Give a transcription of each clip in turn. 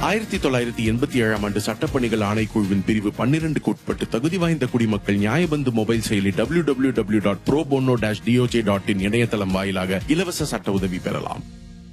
ஆயிரத்தி தொள்ளாயிரத்தி எண்பத்தி ஏழாம் ஆண்டு சட்டப்பணிகள் ஆணைக்குழுவின் பிரிவு பன்னிரண்டுக்கு உட்பட்டு தகுதி வாய்ந்த குடிமக்கள் நியாயபந்து மொபைல் செயலி W W W dot pro bono dash DOJ dot in இணையதளம் வாயிலாக இலவச சட்ட உதவி பெறலாம்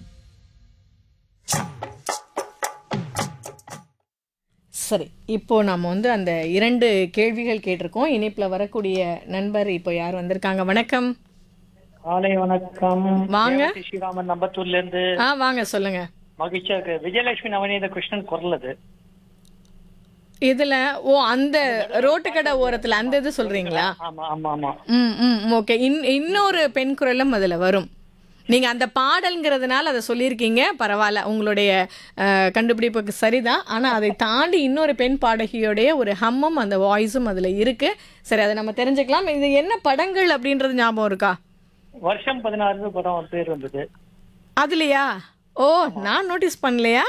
சரி இப்போ நம்ம வந்து அந்த இரண்டு கேள்விகள் கேட்டிருக்கோம் இணைப்புல வரக்கூடிய நண்பர் இப்போ யார் வந்திருக்காங்க வணக்கம் காலை வணக்கம் வாங்க. தேவதி ஸ்ரீராமன் நம்பத்தூர்ல இருந்து ஆ வாங்க சொல்லுங்க மகிழ்ச்சியா இருக்கு விஜயலட்சுமி நவநீத கிருஷ்ணன் குரல் அது இதுல ஓ அந்த ரோட்டு கடை ஓரத்துல அந்த இது சொல்றீங்களா ஆமா ஆமா ஆமா ம் ம் ஓகே இன் இன்னொரு பெண் குரலும் அதுல வரும் நீங்க அந்த பாடல்ங்கிறதுனால அதை சொல்லியிருக்கீங்க பரவாயில்ல உங்களுடைய அஹ், கண்டுபிடிப்புக்கு சரிதான் ஆனா அதை தாண்டி இன்னொரு பெண் பாடகியோடைய ஒரு ஹம்மும் அந்த வாய்ஸும் அதுல இருக்கு சரி அதை நம்ம தெரிஞ்சுக்கலாம் இது என்ன படங்கள் அப்படின்றது ஞாபகம் இருக்கா வருஷம் பதினாறு படம் பேர் வந்தது அதுலையா ஓ நான் நோட்டீஸ் பண்ணலையா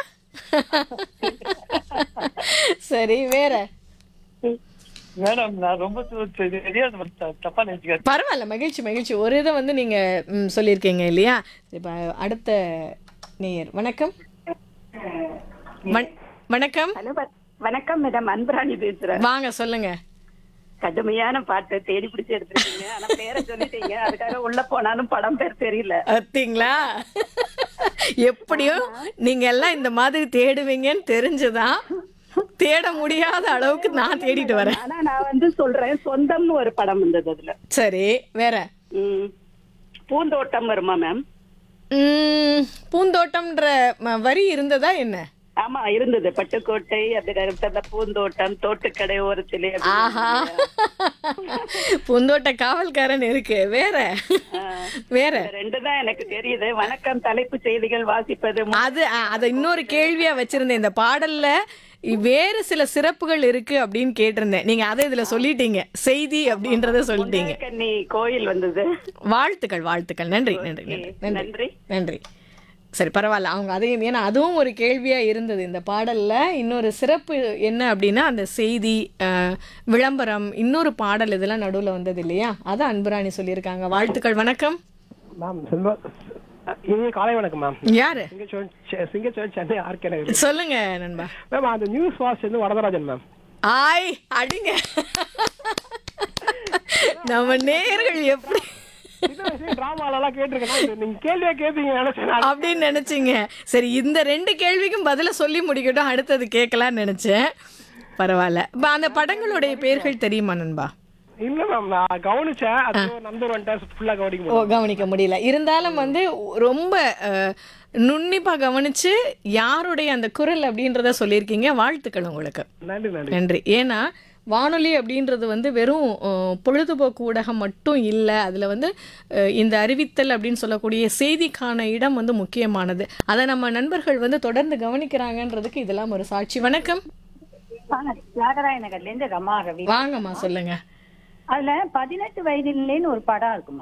சரி வேற மேடம் நான் ரொம்ப து- து- தெரியாது த- தப்பா நினைச்சுக்க பரவாயில்ல மகிழ்ச்சி மகிழ்ச்சி ஒரு இதை வந்து நீங்க ம், சொல்லியிருக்கீங்க இல்லையா இப்போ அடுத்த நேயர் வணக்கம் வண- வணக்கம் ஹலோ வ- வணக்கம் மேடம் அன்பராணி பேசுறேன் வாங்க சொல்லுங்க கடுமையான பாட்டு தேடி பிடிச்சு எடுத்திருக்கீங்க ஆனா பேரை சொல்லிட்டீங்க அதுக்காக உள்ள போனாலும் படம் பேர் தெரியல பார்த்தீங்களா எப்படியும் நீங்க எல்லாம் இந்த மாதிரி தேடுவீங்கன்னு தெரிஞ்சுதான் தேட முடியாத அளவுக்கு நான் தேடிட்டு வரேன் ஆனா நான் வந்து சொல்றேன் சொந்தம்னு ஒரு படம் வந்தது அதுல சரி வேற ம். பூந்தோட்டம் வருமா மேம் ம், பூந்தோட்டம்ன்ற ம- வரி இருந்ததா என்ன ஆமா இருந்தது பட்டுக்கோட்டை அப்படி கருத்த பூந்தோட்டம் தோட்டுக்கடை ஓரத்திலே அப்படி ஆஹா பூந்தோட்ட காவல்காரன் இருக்கு வேற வேற இந்த ரெண்டு தான் எனக்கு தெரியுது வணக்கம் தலைப்பு செய்திகள் வாசிப்பது அது அ, அதை இன்னொரு கேள்வியா வச்சிருந்தேன் இந்த பாடல்ல வேறு சில சிறப்புகள் இருக்கு அப்படின்னு கேட்டிருந்தேன் நீங்க அதை இதுல சொல்லிட்டீங்க செய்தி அப்படின்றத சொல்லிட்டீங்க கன்னி கோயில் வந்தது வாழ்த்துக்கள் வாழ்த்துக்கள் நன்றி நன்றி நன்றி நன்றி நன்றி. நன்றி சரி பரவாயில்ல அவங்க அதையும் ஏன்னா அதுவும் ஒரு கேள்வியா இருந்தது இந்த பாடல்ல இன்னொரு சிறப்பு என்ன அப்படின்னா அந்த செய்தி அஹ், விளம்பரம் இன்னொரு பாடல் இதெல்லாம் நடுவுல வந்தது இல்லையா அதை அன்புராணி சொல்லியிருக்காங்க வாழ்த்துக்கள் வணக்கம் மேம் செல்வா இனிய காலை வணக்கம் மேம் யாரு சிங்கச்சோழ் செ- சிங்கச்சோழ் சென்னை ஆர்கே நகர் சொல்லுங்க நண்பா மேம் அந்த நியூஸ் வாட்ச் வந்து வரதராஜன் மேம் ஆய் அடிங்க நம்ம நேர்கள் எப்படி சின்ன வயசுல டிராமாலெல்லாம் கேட்டிருக்கேன் நீங்க கேள்வியா கேட்பீங்க நினைச்சேன் நான். அப்படின்னு நினைச்சீங்க சரி இந்த ரெண்டு கேள்விக்கும் பதில சொல்லி முடிக்கட்டும் அடுத்தது கேட்கலாம்னு நினைச்சேன் பரவாயில்ல இப்ப அந்த படங்களுடைய பேர்கள் தெரியுமா நண்பா இல்ல மேம் நான் கவனிச்சேன் அது நம்பர் வந்துட்டேன் ஃபுல்லா கவனிக்க ஓ முடியும் கவனிக்க முடியல இருந்தாலும் வந்து ரொம்ப அஹ், நுண்ணிப்பா கவனிச்சு யாருடைய அந்த குரல் அப்படின்றத சொல்லியிருக்கீங்க வாழ்த்துக்கள் உங்களுக்கு நன்றி நன்றி நன்றி ஏன்னா வானொலி அப்படின்றது வந்து வெறும் அஹ், பொழுதுபோக்கு ஊடகம் மட்டும் இல்லை அதில் வந்து அஹ், இந்த அறிவித்தல் அப்படின்னு சொல்லக்கூடிய செய்திக்கான இடம் வந்து முக்கியமானது அதை நம்ம நண்பர்கள் வந்து தொடர்ந்து கவனிக்கிறாங்கன்றதுக்கு இதெல்லாம் ஒரு சாட்சி வணக்கம் தியாகராய நகர்ல இருந்து ரமா ரவி வாங்கம்மா சொல்லுங்க அதுல பதினெட்டு வயதிலேன்னு ஒரு படம் இருக்குமா